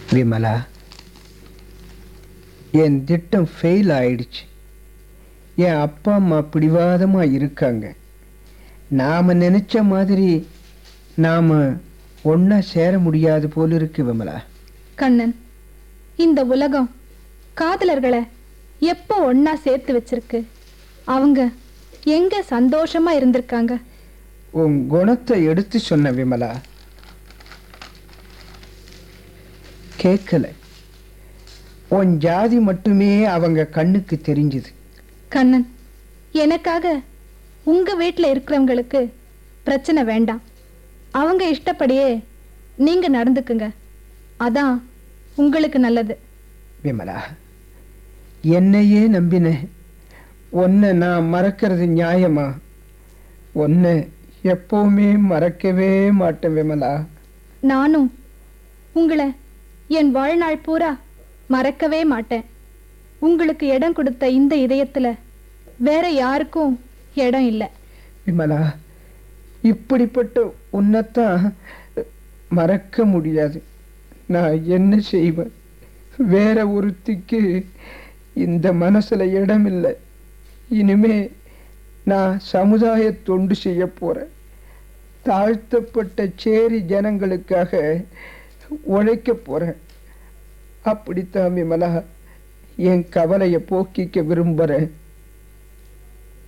விமலா என் திட்டம் ஃபெயில் ஆயிடுச்சு என் அப்பா அம்மா பிடிவாதமா இருக்காங்க நாம நினைச்ச மாதிரி நாம ஒண்ணா சேர முடியாது போல இருக்கு விமலா கண்ணன் இந்த உலகம் காதலர்களை எப்போ ஒண்ணா சேர்த்து வச்சிருக்கு அவங்க எங்க சந்தோஷமா இருந்திருக்காங்க உன் குணத்தை எடுத்து சொன்ன விமலா கேட்கல உன் ஜாதி மட்டுமே அவங்க கண்ணுக்கு தெரிஞ்சுது கண்ணன் எனக்காக உங்க வீட்டில் இருக்கிறவங்களுக்கு பிரச்சனை வேண்டாம் அவங்க இஷ்டப்படியே நீங்க நடந்துக்குங்க அதான் உங்களுக்கு நல்லது விமலா என்னையே நம்பினேன் உன்னை நான் மறக்கிறது நியாயமா உன்னை எப்பவுமே மறக்கவே மாட்டேன் விமலா நானும் உங்களை என் வாழ்நாள் பூரா மறக்கவே மாட்டேன் உங்களுக்கு இடம் கொடுத்த இந்த இதயத்துல வேற யாருக்கும் இடம் இல்லை விமலா இப்படிப்பட்ட உன்னைத்தான் மறக்க முடியாது நான் என்ன செய்வேன் வேற ஒருத்திக்கு இந்த மனசுல இடமில்லை இனிமே நான் சமுதாய தொண்டு செய்ய போறேன் தாழ்த்தப்பட்ட சேரி ஜனங்களுக்காக உழைக்க போறேன் அப்படித்தான் விமலா என் கவலையை போக்கிக்க விரும்புகிறேன்